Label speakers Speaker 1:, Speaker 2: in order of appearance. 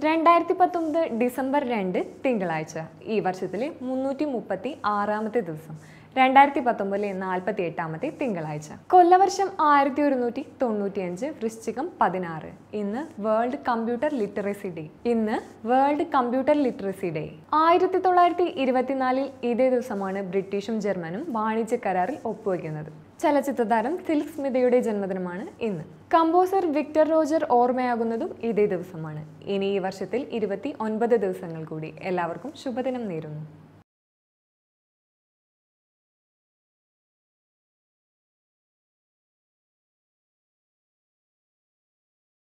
Speaker 1: രണ്ടായിരത്തി പത്തൊമ്പത് ഡിസംബർ രണ്ട് തിങ്കളാഴ്ച ഈ വർഷത്തിലെ മുന്നൂറ്റി മുപ്പത്തി ആറാമത്തെ ദിവസം രണ്ടായിരത്തി പത്തൊമ്പതിലെ നാൽപ്പത്തി എട്ടാമത്തെ തിങ്കളാഴ്ച കൊല്ലവർഷം ആയിരത്തി ഒരുന്നൂറ്റി തൊണ്ണൂറ്റിയഞ്ച് വൃശ്ചികം പതിനാറ് ഇന്ന് വേൾഡ് കമ്പ്യൂട്ടർ ലിറ്ററസി ഡേ ഇന്ന് വേൾഡ് കമ്പ്യൂട്ടർ ലിറ്ററസി ഡേ ആയിരത്തി തൊള്ളായിരത്തി ഇരുപത്തിനാലിൽ ഇതേ ദിവസമാണ് ബ്രിട്ടീഷും ജർമ്മനും വാണിജ്യ കരാറിൽ ഒപ്പുവയ്ക്കുന്നത് ചലച്ചിത്ര താരം സിൽക്ക് സ്മിതയുടെ ജന്മദിനമാണ് ഇന്ന് കമ്പോസർ വിക്ടർ റോജർ ഓർമ്മയാകുന്നതും ഇതേ ദിവസമാണ് ഇനി ഈ വർഷത്തിൽ ഇരുപത്തി ഒൻപത് ദിവസങ്ങൾ കൂടി എല്ലാവർക്കും ശുഭദിനം നേരുന്നു